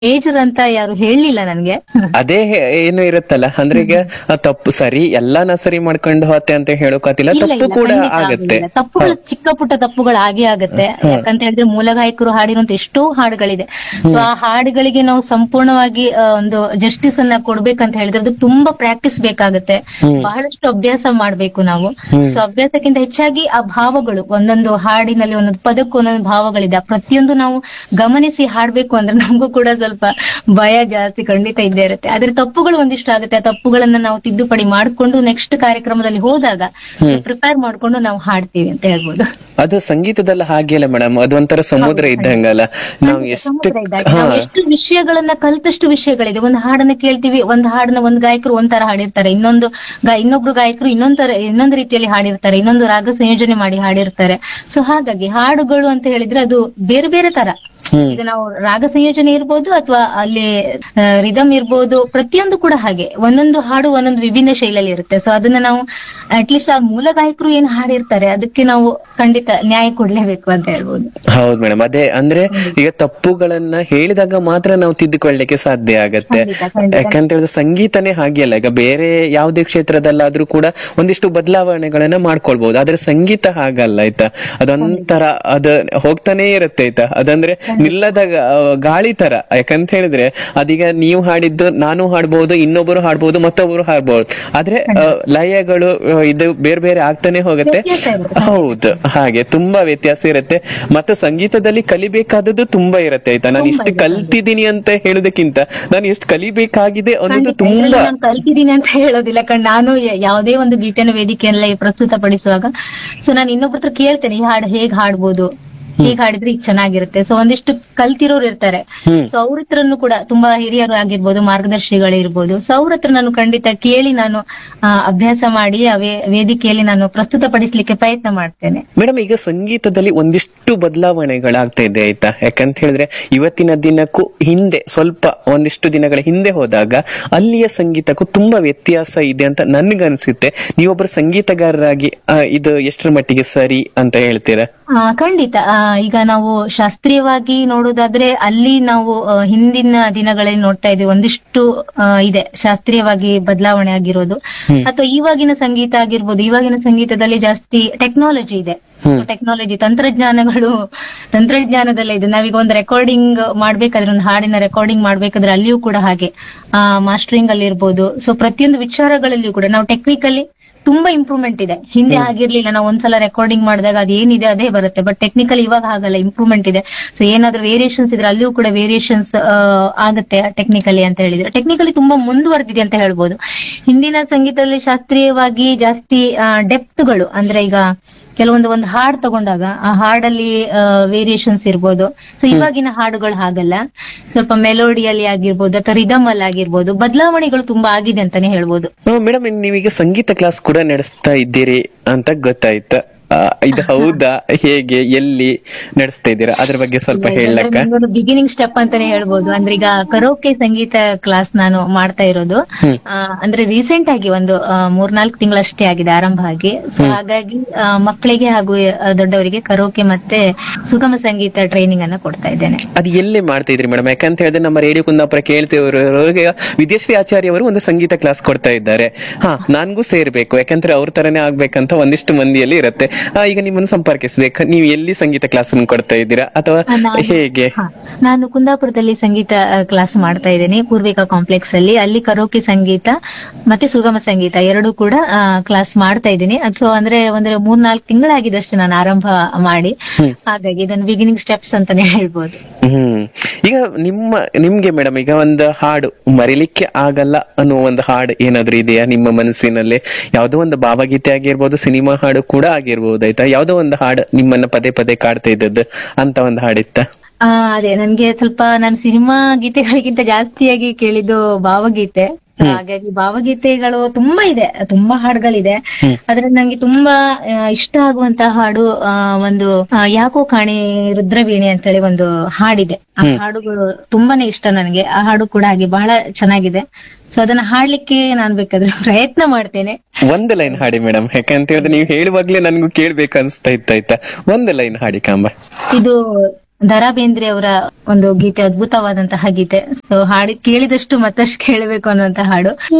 Major ಅಂತ ಯಾರು ಹೇಳಲಿಲ್ಲ ನನ್ಗೆ ಅದೇ ಹೇ- ಏನು ಇರುತ್ತಲ್ಲ ಅಂದ್ರೆ ಈಗ ಆ ತಪ್ಪು ಸರಿ ಎಲ್ಲಾನ ಸರಿ ಮಾಡ್ಕೊಂಡು ಹೋತೆ ಅಂತ ಹೇಳೋಕಾತಿಲ್ಲ ಇಲ್ಲ, ತಪ್ಪು ಇಲ್ಲ, ಕೂಡ ಖಂಡಿತ ಆಗತ್ತೆ ಆಗುದಿಲ್ಲ. ತಪ್ಪುಗಳು ಚಿಕ್ಕ ಪುಟ್ಟ ತಪ್ಪುಗಳು ಆಗೇ ಆಗತ್ತೆ ಯಾಕಂತ ಹೇಳಿದ್ರೆ ಮೂಲ ಗಾಯಕರು ಹಾಡಿರುವಂತ ಎಷ್ಟೋ ಹಾಡುಗಳಿದೆ ಸೊ ಆ ಹಾಡುಗಳಿಗೆ ನಾವು ಸಂಪೂರ್ಣವಾಗಿ ಆ, ಒಂದು ಜಸ್ಟಿಸ್ ಅನ್ನ ಕೊಡ್ಬೇಕಂತ ಹೇಳಿದ್ರೆ ಅದು ತುಂಬಾ ಪ್ರಾಕ್ಟೀಸ್ ಬೇಕಾಗತ್ತೆ ಬಹಳಷ್ಟು ಅಭ್ಯಾಸ ಮಾಡ್ಬೇಕು ನಾವು ಸೊ ಅಭ್ಯಾಸಕ್ಕಿಂತ ಹೆಚ್ಚಾಗಿ ಆ ಭಾವಗಳು ಒಂದೊಂದು ಹಾಡಿನಲ್ಲಿ ಒಂದೊಂದು ಪದಕ್ಕೂ ಒಂದೊಂದು ಭಾವಗಳಿದೆ ಆ ಪ್ರತಿಯೊಂದು ನಾವು ಗಮನಿಸಿ ಹಾಡ್ಬೇಕು ಅಂದ್ರೆ ನಮಗೂ ಕೂಡ ಸ್ವಲ್ಪ ಭಯ ಜಾಸ್ತಿ ಖಂಡಿತ ಇದ್ದೇ ಇರುತ್ತೆ ಆದ್ರೆ ತಪ್ಪುಗಳು ಒಂದಿಷ್ಟು ಆಗುತ್ತೆ ಆ ತಪ್ಪುಗಳನ್ನ ನಾವು ತಿದ್ದುಪಡಿ ಮಾಡ್ಕೊಂಡು ನೆಕ್ಸ್ಟ್ ಕಾರ್ಯಕ್ರಮದಲ್ಲಿ ಹೋದಾಗ ಪ್ರಿಪೇರ್ ಮಾಡ್ಕೊಂಡು ನಾವು ಹಾಡ್ತೀವಿ ಅಂತ ಹೇಳ್ಬೋದು ಅದು ಸಂಗೀತದಲ್ಲ ಹಾಗೆ ಅಲ್ಲ ಮೇಡಮ್ ಅದು ಒಂಥರ ಸಮುದ್ರ ಇದ್ದಂಗಲ್ಲ ನಾವು ಎಷ್ಟು ಸಮುದ್ರ ಇದ್ದಾಗ ನಾವು ಎಷ್ಟು ವಿಷಯಗಳನ್ನ ಕಲ್ತಷ್ಟು ವಿಷಯಗಳಿದೆ ಒಂದು ಹಾಡನ್ನ ಕೇಳ್ತೀವಿ ಒಂದು ಹಾಡನ್ನ ಒಂದು ಗಾಯಕರು ಒಂಥರ ಹಾಡಿರ್ತಾರೆ ಇನ್ನೊಂದು ಗಾ- ಇನ್ನೊಬ್ರು ಗಾಯಕರು ಇನ್ನೊಂದ್ ತರ ಇನ್ನೊಂದು ರೀತಿಯಲ್ಲಿ ಹಾಡಿರ್ತಾರೆ ಇನ್ನೊಂದು ರಾಗ ಸಂಯೋಜನೆ ಮಾಡಿ ಹಾಡಿರ್ತಾರೆ ಸೊ ಹಾಗಾಗಿ ಹಾಡುಗಳು ಅಂತ ಹೇಳಿದ್ರೆ ಅದು ಬೇರೆ ಬೇರೆ ತರ ಈಗ ನಾವು ರಾಗ ಸಂಯೋಜನೆ ಇರ್ಬೋದು ಅಥವಾ ಅಲ್ಲಿ ರಿದಮ್ ಇರ್ಬೋದು ಪ್ರತಿಯೊಂದು ಕೂಡ ಹಾಗೆ ಒಂದೊಂದು ಹಾಡು ಒಂದೊಂದು ವಿಭಿನ್ನ ಶೈಲಿಯಲ್ಲಿ ಇರುತ್ತೆ ಸೊ ಅದನ್ನ ನಾವು ಅಟ್ಲೀಸ್ಟ್ ಆ ಮೂಲ ಗಾಯಕರು ಏನ್ ಹಾಡಿರ್ತಾರೆ ಅದಕ್ಕೆ ನಾವು ಖಂಡಿತ ನ್ಯಾಯ ಕೊಡ್ಲೇಬೇಕು ಅಂತ ಹೇಳ್ಬೋದು ಹೌದು ಮೇಡಮ್ ಅದೇ ಅಂದ್ರೆ ಈಗ ತಪ್ಪುಗಳನ್ನ ಹೇಳಿದಾಗ ಮಾತ್ರ ನಾವು ತಿದ್ದುಕೊಳ್ಳಿಕ್ಕೆ ಸಾಧ್ಯ ಆಗತ್ತೆ ಖಂಡಿತ, ಖಂಡಿತ. ಯಾಕಂತ ಹೇಳಿದ್ರೆ ಸಂಗೀತನೇ ಹಾಗೆ ಅಲ್ಲ ಈಗ ಬೇರೆ ಯಾವುದೇ ಕ್ಷೇತ್ರದಲ್ಲಾದ್ರೂ ಕೂಡ ಒಂದಿಷ್ಟು ಬದಲಾವಣೆಗಳನ್ನ ಮಾಡ್ಕೊಳ್ಬಹುದು ಆದ್ರೆ ಸಂಗೀತ ಹಾಗಲ್ಲ ಆಯ್ತಾ ಅದೊಂಥರ ಅದ ಹೋಗ್ತಾನೆ ಇರುತ್ತೆ ಆಯ್ತಾ ಅದಂದ್ರೆ ನಿಲ್ಲದ ಗ- ಗಾಳಿ ತರ ಯಾಕಂತ ಹೇಳಿದ್ರೆ ಅದೀಗ ನೀವು ಹಾಡಿದ್ದು ನಾನು ಹಾಡ್ಬಹುದು ಇನ್ನೊಬ್ಬರು ಹಾಡ್ಬಹುದು ಮತ್ತೊಬ್ಬರು ಹಾಡ್ಬಹುದು ಆದ್ರೆ ಆ, ಲಯಗಳು ಆ, ಇದು ಬೇರೆ ಬೇರೆ ಆಗ್ತಾನೆ ಹೋಗುತ್ತೆ ವ್ಯತ್ಯಾಸ ಇರುತ್ತೆ. ಹೌದು ಹಾಗೆ ತುಂಬಾ ವ್ಯತ್ಯಾಸ ಇರುತ್ತೆ ಮತ್ತೆ ಸಂಗೀತದಲ್ಲಿ ಕಲಿಬೇಕಾದದ್ದು ತುಂಬಾ ಇರುತ್ತೆ ಆಯ್ತಾ ನಾನು ಇಷ್ಟು ಕಲ್ತಿದ್ದೀನಿ ಅಂತ ಹೇಳೋದಕ್ಕಿಂತ ನಾನು ಎಷ್ಟು ಕಲಿಬೇಕಾಗಿದೆ ಅನ್ನೋದು ಖಂಡಿತ. ಇದ್ರಲ್ಲಿ ತುಂಬಾ ನಾನು ಕಲ್ತಿದ್ದೀನಿ ಅಂತ ಹೇಳೋದಿಲ್ಲ ಕಣ್ ನಾನು ಯ- ಯಾವುದೇ ಒಂದು ಗೀತೆನ ವೇದಿಕೆಯಲ್ಲಿ ಪ್ರಸ್ತುತಪಡಿಸುವಾಗ ಸೊ ನಾನು ಇನ್ನೊಬ್ರ ಹತ್ರ ಕೇಳ್ತೇನೆ ಈ ಹಾಡು ಹೇಗ್ ಹಾಡ್ಬೋದು ಹೇಗ್ ಹಾಡಿದ್ರೆ ಈಗ ಚೆನ್ನಾಗಿರುತ್ತೆ ಸೊ ಒಂದಿಷ್ಟು ಕಲ್ತಿರೋರು ಇರ್ತಾರೆ ಹ್ಮ್. ಸೊ ಅವ್ರ ಹತ್ರನು ಕೂಡ ತುಂಬಾ ಹಿರಿಯರು ಆಗಿರ್ಬೋದು ಮಾರ್ಗದರ್ಶಿಗಳಿರ್ಬೋದು ಸೊ ಅವ್ರ ಹತ್ರ ನಾನು ಖಂಡಿತ ಕೇಳಿ ನಾನು ಆ, ಅಭ್ಯಾಸ ಮಾಡಿ ಆ ವೇ- ವೇದಿಕೆಯಲ್ಲಿ ನಾನು ಪ್ರಸ್ತುತಪಡಿಸ್ಲಿಕ್ಕೆ ಪ್ರಯತ್ನ ಮಾಡ್ತೇನೆ ಮೇಡಮ್ ಈಗ ಸಂಗೀತದಲ್ಲಿ ಒಂದಿಷ್ಟು ಬದಲಾವಣೆಗಳಾಗ್ತಾ ಇದೆ ಆಯ್ತಾ ಯಾಕಂತ ಹೇಳಿದ್ರೆ ಇವತ್ತಿನ ದಿನಕ್ಕೂ ಹಿಂದೆ ಸ್ವಲ್ಪ ಒಂದಿಷ್ಟು ದಿನಗಳ ಹಿಂದೆ ಹೋದಾಗ ಅಲ್ಲಿಯ ಸಂಗೀತಕ್ಕೂ ತುಂಬಾ ವ್ಯತ್ಯಾಸ ಇದೆ ಅಂತ ನನ್ಗನ್ಸುತ್ತೆ ನೀವೊಬ್ಬರು ಸಂಗೀತಗಾರರಾಗಿ ಆ, ಇದು ಎಷ್ಟರ ಮಟ್ಟಿಗೆ ಸರಿ ಅಂತ ಹೇಳ್ತೀರಾ ಆ, ಖಂಡಿತ ಆ, ಈಗ ನಾವು ಶಾಸ್ತ್ರೀಯವಾಗಿ ನೋಡೋದಾದ್ರೆ ಅಲ್ಲಿ ನಾವು ಆ, ಹಿಂದಿನ ದಿನಗಳಲ್ಲಿ ನೋಡ್ತಾ ಇದ್ವಿ ಒಂದಿಷ್ಟು ಆ, ಇದೆ ಶಾಸ್ತ್ರೀಯವಾಗಿ ಬದಲಾವಣೆ ಆಗಿರೋದು ಅಥವಾ ಇವಾಗಿನ ಸಂಗೀತ ಆಗಿರ್ಬೋದು ಇವಾಗಿನ ಸಂಗೀತದಲ್ಲಿ ಜಾಸ್ತಿ ಟೆಕ್ನಾಲಜಿ ಇದೆ ಟೆಕ್ನಾಲಜಿ ತಂತ್ರಜ್ಞಾನಗಳು ತಂತ್ರಜ್ಞಾನದಲ್ಲೇ ಇದೆ ನಾವೀಗ ಒಂದು ರೆಕಾರ್ಡಿಂಗ್ ಮಾಡ್ಬೇಕಾದ್ರೆ ಒಂದು ಹಾಡಿನ ರೆಕಾರ್ಡಿಂಗ್ ಮಾಡ್ಬೇಕಾದ್ರೆ ಅಲ್ಲಿಯೂ ಕೂಡ ಹಾಗೆ ಆ ಮಾಸ್ಟರಿಂಗ್ ಅಲ್ಲಿ ಇರ್ಬೋದು ಸೊ ಪ್ರತಿಯೊಂದು ವಿಚಾರಗಳಲ್ಲಿಯೂ ಕೂಡ ನಾವು ಟೆಕ್ನಿಕಲಿ ತುಂಬಾ ಇಂಪ್ರೂವ್ಮೆಂಟ್ ಇದೆ ಹಿಂದೆ ಆಗಿರ್ಲಿಲ್ಲ ನಾವು ಒಂದ್ಸಲ ರೆಕಾರ್ಡಿಂಗ್ ಮಾಡಿದಾಗ ಅದು ಏನಿದೆ ಅದೇ ಬರುತ್ತೆ ಬಟ್ ಟೆಕ್ನಿಕಲ್ ಇವಾಗ ಹಾಗಲ್ಲ ಇಂಪ್ರೂವ್ಮೆಂಟ್ ಇದೆ ಸೊ ಏನಾದ್ರೂ ವೇರಿಯೇಷನ್ಸ್ ಇದ್ರೆ ಅಲ್ಲಿಯೂ ಕೂಡ ವೇರಿಯೇಷನ್ಸ್ ಆಗುತ್ತೆ ಟೆಕ್ನಿಕಲಿ ಅಂತ ಹೇಳಿದ್ರೆ ಟೆಕ್ನಿಕಲಿ ತುಂಬಾ ಮುಂದುವರೆದಿದೆ ಅಂತ ಹೇಳ್ಬೋದು ಹಿಂದಿನ ಸಂಗೀತದಲ್ಲಿ ಶಾಸ್ತ್ರೀಯವಾಗಿ ಜಾಸ್ತಿ ಡೆಪ್ತ್ಗಳು ಅಂದ್ರೆ ಈಗ ಕೆಲವೊಂದು ಒಂದು ಹಾಡ್ ತಗೊಂಡಾಗ ಆ ಹಾಡಲ್ಲಿ ವೇರಿಯೇಷನ್ಸ್ ಇರ್ಬೋದು ಸೊ ಇವಾಗಿನ ಹಾಡುಗಳು ಹಾಗಲ್ಲ ಸ್ವಲ್ಪ ಮೆಲೋಡಿಯಲ್ಲಿ ಆಗಿರ್ಬೋದು ಅಥವಾ ರಿದಮ್ ಅಲ್ಲಿ ಆಗಿರ್ಬೋದು ಬದಲಾವಣೆಗಳು ತುಂಬಾ ಆಗಿದೆ ಅಂತಾನೆ ಹೇಳ್ಬೋದು ಮೇಡಮ್ ನೀವೀಗ ಸಂಗೀತ ಕ್ಲಾಸ್ ಕೂಡ ನಡೆಸ್ತಾ ಇದ್ದೀರಿ ಅಂತ ಗೊತ್ತಾಯ್ತು ಆ, ಇದು ಹೌದಾ ಹೇಗೆ ಎಲ್ಲಿ ನಡೆಸ್ತಾ ಇದ್ದೀರಾ ಅದ್ರ ಬಗ್ಗೆ ಸ್ವಲ್ಪ ಹೇಳಕ್ಕ ಬಿಗಿನಿಂಗ್ ಸ್ಟೆಪ್ ಅಂತಾನೆ ಹೇಳ್ಬೋದು ಅಂದ್ರೆ ಈಗ ಕರೋಕೆ ಸಂಗೀತ ಕ್ಲಾಸ್ ನಾನು ಮಾಡ್ತಾ ಇರೋದು ಆ, ಅಂದ್ರೆ ರೀಸೆಂಟ್ ಆಗಿ ಒಂದು ಆ, ಮೂರ್ನಾಲ್ಕು ತಿಂಗಳಷ್ಟೇ ಆಗಿದೆ ಆರಂಭ ಆಗಿ ಸೊ ಹಾಗಾಗಿ ಆ, ಮಕ್ಕಳಿಗೆ ಹಾಗೂ ಆ, ದೊಡ್ಡವರಿಗೆ ಕರೋಕೆ ಮತ್ತೆ ಸುಗಮ ಸಂಗೀತ ಟ್ರೈನಿಂಗ್ ಅನ್ನ ಕೊಡ್ತಾ ಇದ್ದೇನೆ ಅದು ಎಲ್ಲೇ ಮಾಡ್ತಾ ಇದ್ರಿ ಮೇಡಮ್ ಯಾಕಂತ ಹೇಳಿದ್ರೆ ನಮ್ಮ ರೇಡಿಯೋ ಕುಂದಾಪುರ ಕೇಳ್ತಿವರು ವಿದ್ಯಾಶ್ರೀ ಆಚಾರ್ಯ ಅವರು ಒಂದು ಸಂಗೀತ ಕ್ಲಾಸ್ ಕೊಡ್ತಾ ಇದ್ದಾರೆ ಹಾ ನನ್ಗೂ ಸೇರ್ಬೇಕು ಯಾಕಂದ್ರೆ ಅವ್ರ ತರನೇ ಆಗ್ಬೇಕಂತ ಒಂದಿಷ್ಟು ಮಂದಿಯಲ್ಲಿ ಇರುತ್ತೆ ಆ, ಈಗ ನಿಮ್ಮನ್ನು ಸಂಪರ್ಕಿಸ್ಬೇಕು ನೀವು ಎಲ್ಲಿ ಸಂಗೀತ ಕ್ಲಾಸ್ ಕೊಡ್ತಾ ಇದ್ದೀರಾ ಅಥವಾ ನಾನು- ಹೇಗೆ ಹಾ, ನಾನು ಕುಂದಾಪುರದಲ್ಲಿ ಸಂಗೀತ ಕ್ಲಾಸ್ ಮಾಡ್ತಾ ಇದ್ದೇನೆ ಪೂರ್ವಿಕಾ ಕಾಂಪ್ಲೆಕ್ಸ್ ಅಲ್ಲಿ ಅಲ್ಲಿ ಕರೋಕೆ ಸಂಗೀತ ಮತ್ತೆ ಸುಗಮ ಸಂಗೀತ ಎರಡು ಕೂಡ ಕ್ಲಾಸ್ ಮಾಡ್ತಾ ಇದ್ದೀನಿ ಅಥವಾ ಅಂದ್ರೆ ಅಂದ್ರೆ ಮೂರ್ನಾಲ್ಕು ತಿಂಗಳಾಗಿದಷ್ಟು ನಾನು ಆರಂಭ ಮಾಡಿ ಹಾಗಾಗಿ ಇದನ್ನು ಬಿಗಿನಿಂಗ್ ಸ್ಟೆಪ್ಸ್ ಅಂತಾನೆ ಹೇಳ್ಬೋದು ಹ್ಮ್ ಈಗ ನಿಮ್ಮ ನಿಮ್ಗೆ ಮೇಡಮ್ ಈಗ ಒಂದು ಹಾಡು ಮರಿಲಿಕ್ಕೆ ಆಗಲ್ಲ ಅನ್ನೋ ಒಂದು ಹಾಡು ಏನಾದ್ರೂ ಇದೆಯಾ ನಿಮ್ಮ ಮನಸ್ಸಿನಲ್ಲಿ ಯಾವುದೋ ಒಂದು ಭಾವಗೀತೆ ಆಗಿರ್ಬೋದು ಸಿನಿಮಾ ಹಾಡು ಕೂಡ ಆಗಿರ್ಬೋದು ಆಯ್ತಾ ಯಾವುದೋ ಒಂದು ಹಾಡು ನಿಮ್ಮನ್ನ ಪದೇ ಪದೇ ಕಾಡ್ತಾ ಇದ್ದದ್ದು ಅಂತ ಒಂದು ಹಾಡಿತ್ತ ಆ ಅದೇ ನನ್ಗೆ ಸ್ವಲ್ಪ ನಾನು ಸಿನಿಮಾ ಗೀತೆಗಳಿಗಿಂತ ಜಾಸ್ತಿಯಾಗಿ ಕೇಳಿದ್ದು ಭಾವಗೀತೆ ಹಾಗಾಗಿ ಭಾವಗೀತೆಗಳು ತುಂಬಾ ಇದೆ ತುಂಬಾ ಹಾಡುಗಳಿದೆ ಆದ್ರೆ ನಂಗೆ ತುಂಬಾ ಆ, ಇಷ್ಟ ಆಗುವಂತ ಹಾಡು ಆ, ಒಂದು ಆ, ಯಾಕೋ ಕಾಣಿ ರುದ್ರವೀಣೆ ಅಂತೇಳಿ ಒಂದು ಹಾಡಿದೆ ಆ ಹಾಡುಗಳು ತುಂಬಾನೇ ಇಷ್ಟ ನನಗೆ ಆ ಹಾಡು ಕೂಡ ಹಾಗೆ ಬಹಳ ಚೆನ್ನಾಗಿದೆ ಸೊ ಅದನ್ನ ಹಾಡ್ಲಿಕ್ಕೆ ನಾನ್ ಬೇಕಾದ್ರೆ ಪ್ರಯತ್ನ ಮಾಡ್ತೇನೆ ಒಂದು ಲೈನ್ ಹಾಡಿ ಮೇಡಮ್ ಯಾಕಂತ ಹೇಳಿದ್ರೆ ನೀವು ಹೇಳುವಾಗ್ಲೇ ನನ್ಗೂ ಕೇಳ್ಬೇಕು ಅನ್ಸ್ತಾ ಇತ್ತು ಆಯ್ತಾ ಒಂದು ಲೈನ್ ಹಾಡಿ ಕಾಂಬ ಇದು ದರಾ ಬೇಂದ್ರೆ ಅವರ ಒಂದು ಗೀತೆ ಅದ್ಭುತವಾದಂತಹ ಗೀತೆ ಸೊ ಹಾಡು ಕೇಳಿದಷ್ಟು ಮತ್ತಷ್ಟು ಕೇಳಬೇಕು ಅನ್ನುವಂತ ಹಾಡು